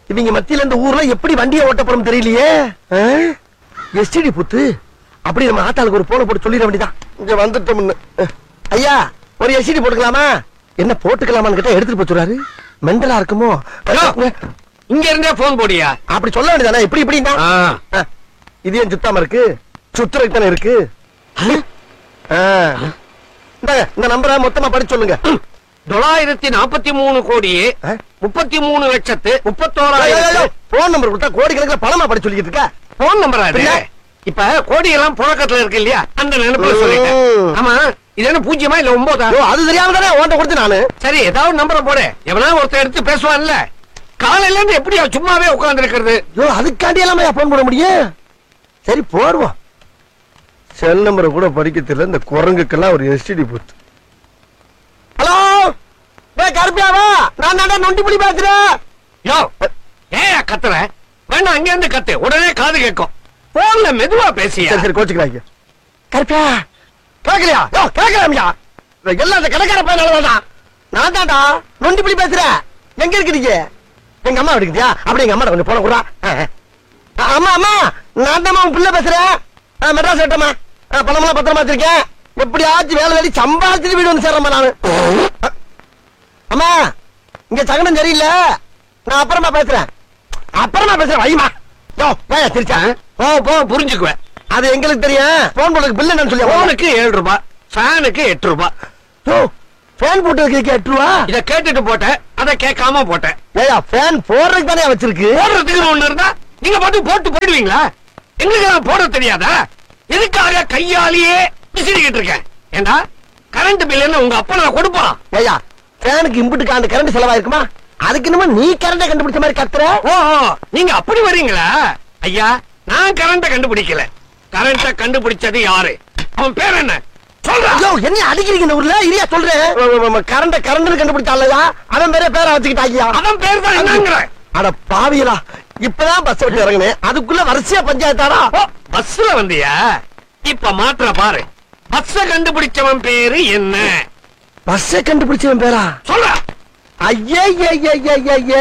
இவங்க மத்தியில இந்த ஊர்ல எப்படி வண்டியை ஓட்ட போறோம் தெரியலையே எஸ்டிடி புத்து அப்படி நம்ம ஆத்தாளுக்கு ஒரு போன போட்டு சொல்லிட வேண்டியதான் இங்க வந்துட்டோம்னு அஹ். ஐயா ஒரு எஸ்டிடி போட்டுக்கலாமா என்ன போட்டுக்கலாமான்னு கேட்டா எடுத்துட்டு போச்சுறாரு மெண்டலா இருக்குமோ ஹலோ. இங்க இருந்தே போன் போடியா அப்படி சொல்ல வேண்டியதானே இப்படி இப்படின்னா ஆ. அஹ். இது ஏன் சுத்தாம இருக்கு சுத்துறதுக்கு தானே இருக்கு ஆ. இந்தாங்க, இந்த நம்பரை மொத்தமா படிச்சு சொல்லுங்க தொள்ளாயிரத்தி நாற்பத்தி மூணு கோடியே ஆ? முப்பத்தி மூணு லட்சத்து ஐயோ, ஐயோ, முப்பத்தோராயிரம் போன் நம்பர் கொடுத்தா கோடிக்கணக்கில் பணமா படிச்சு சொல்லிக்கிட்டு இருக்க போன் நம்பரா இது பின்ன? இப்ப கோடி எல்லாம் புழக்கத்துல இருக்கு இல்லையா அந்த நினைப்புல சொல்லிட்டேன் ம். ஆமா இது என்ன பூஜ்யமா இல்ல ஒன்பதா ஐயோ, அது தெரியாம தானே உன்ட்ட கொடுத்து நானு சரி ஏதாவது நம்பரை போடு எவனா ஒருத்தர் எடுத்து பேசுவான்ல காலையில இருந்து எப்படியா சும்மாவே உட்கார்ந்து இருக்கிறது ஐயோ அதுக்காண்டி எல்லாமே போன் போட முடியும் சரி போடுவோம் செல் நம்பரை கூட படிக்க தெரியல இந்த குரங்குக்கெல்லாம் ஒரு எஸ்டிடி போட்டு ஹலோ டேய் கருப்பியாவா நான் தாண்டா நொண்டி புலி பேசுறேன் யோ ஏயா கத்துற வேணா அங்க இருந்து கத்து உடனே காது கேட்கும் போன்ல மெதுவா பேசியா சரி சரி கோச்சுக்கிறாங்க கருப்பியா கேட்கலையா யோ கேட்கலாமியா எல்லாம் அந்த கடைக்கார பையனாலதான் நான் தாண்டா நொண்டி புலி பேசுறேன் எங்க இருக்கிறீங்க எங்க அம்மா எடுக்கிறியா அப்படி எங்க அம்மா கொஞ்சம் போன கூட அம்மா அம்மா நான் தான் உன் பிள்ளை பேசுறேன் ஆ, மெட்ராஸ் விட்டம்மா பணமெல்லாம் பத்திரமா வச்சிருக்கேன் எப்படியாச்சும் வேலை வேலை சம்பாதிச்சுட்டு வீடு வந்து சேர்றேம்மா நானு அம்மா இங்க சகனம் சரியில்லை நான் அப்புறமா பேசுறேன் அப்புறமா பேசுறேன் வைமா யோ ஏன் சிரிச்சா போ போ புரிஞ்சுக்குவேன் அது எங்களுக்கு தெரியும் போன் போடுறதுக்கு பில் என்னன்னு சொல்லி போனுக்கு ஏழு ரூபாய் ஃபேனுக்கு எட்டு ரூபாய் யோ ஃபேன் போட்டதுக்கு எட்டு ரூபா இத கேட்டுட்டு போட்டேன் அத கேட்காம போட்டேன் ஏயா ஃபேன் போடுறதுக்கு தானே வச்சிருக்கு போடுறதுக்கு ஒண்ணு இருந்தா நீங்க பாட்டு போட்டு போயிடுவீங்களா எங்களுக்கு நான் போட தெரியாதா எதுக்காக கையாலேயே விசிறிக்கிட்டு இருக்கேன் ஏண்டா கரண்ட் பில் என்ன உங்க அப்பா நான் கொடுப்பான் ஏயா ஃபேனுக்கு இம்புட்டுக்கு அந்த கரண்ட் செலவாயிருக்குமா அதுக்கு என்னமோ நீ கரண்ட கண்டுபிடிச்ச மாதிரி கத்துற ஓ நீங்க அப்படி வர்றீங்களா ஐயா நான் கரண்ட கண்டுபிடிக்கல கரண்ட கண்டுபிடிச்சது யாரு அவன் பேர் என்ன சொல்றா ஐயோ என்ன அடிக்கிறீங்க இந்த ஊர்ல இரியா சொல்றேன் கரண்ட கரண்ட் கண்டுபிடிச்சாலயா அவன் பேரே பேரை வச்சுக்கிட்டாங்கயா அவன் பேர் தான் என்னங்கிற அட பாவியலா இப்பதான் பஸ் விட்டு இறங்குனேன் அதுக்குள்ள வரிசையா பஞ்சாயத்தாரா ஓ, பஸ்ல வந்தியா இப்ப மாற்ற பாரு பஸ்ஸ கண்டுபிடிச்சவன் பேரு என்ன பஸ்ஸை கண்டுபிடிச்சவன் பேரா சொல்றா ஐயே ஐயே, ஐயே, ஐயே, ஐயே, ஐயே.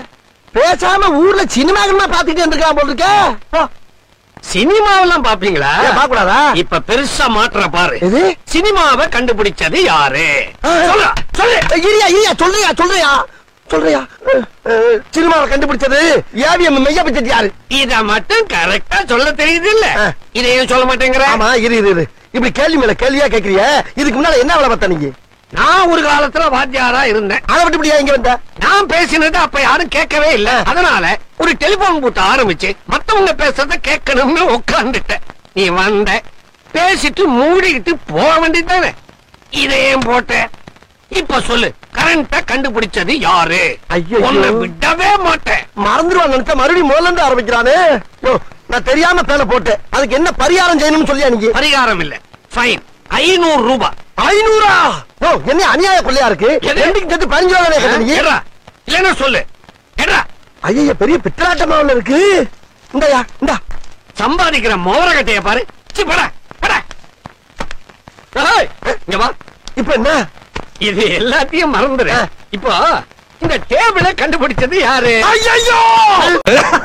பேசாம ஊர்ல சினிமாக்கள்லாம் பாத்துக்கிட்டு இருந்திருக்கான் போல இருக்க போ. சினிமாவெல்லாம் பாப்பீங்களா ஏன் பார்க்க கூடாதா? இப்ப பெருசா மாற்ற பாரு எது சினிமாவை கண்டுபிடிச்சது யாரு ஆ. சொல்றா சொல்லு இரியா இரியா சொல்றியா சொல்றியா சொல்றியா சினிமாவை கண்டுபிடிச்சது ஏவிஎம் மெய்யா பட்ஜெட் யாரு இத மட்டும் கரெக்டா சொல்ல தெரியுது இல்ல ஆ. இதையும் சொல்ல மாட்டேங்கிற ஆமா இரு இரு இரு இப்படி கேள்வி மேல கேள்வியா கேக்குறிய இதுக்கு முன்னால என்ன வேலை பார்த்த நீங்க நான் ஒரு காலத்துல வாத்தியாரா இருந்தேன் அதை விட்டு இப்படியா இங்க வந்த நான் பேசினது அப்ப யாரும் கேட்கவே இல்ல அதனால ஒரு டெலிபோன் பூத்த ஆரம்பிச்சு மத்தவங்க பேசுறத கேட்கணும்னு உட்கார்ந்துட்டேன் நீ வந்த பேசிட்டு மூடிக்கிட்டு போக வேண்டியதானே இதையும் போட்ட இப்ப சொல்லு கரண்ட கண்டுபிடிச்சது யாரு ஐயையோ. உன்னை விடவே மாட்டேன் மறந்துடுவான் நினைச்சா மறுபடியும் முதல்ல இருந்து ஆரம்பிக்கிறானே யோ, நான் தெரியாம பேனை போட்டேன் அதுக்கு என்ன பரிகாரம் செய்யணும்னு சொல்லியா நீங்க பரிகாரம் இல்ல ஃபைன் ஐநூறு ரூபாய் ஐநூறா யோ, என்ன அநியாய கொள்ளையா இருக்கு எது? ரெண்டுக்கு சேர்த்து பதினஞ்சு ரூபா தானே கேட்ட நீ ஏடா இல்லன்னா சொல்லு ஏடா ஐயா பெரிய பித்தலாட்டமா இருக்கு இந்தயா இந்தா சம்பாதிக்கிற மோரகட்டைய பாரு சி, போடா, போடா. ஏய், இங்க வா இப்ப என்ன இது எல்லாத்தையும் மறந்துரு ஆ. இப்போ இந்த டேபிள கண்டுபிடிச்சது யாரு ஐயோ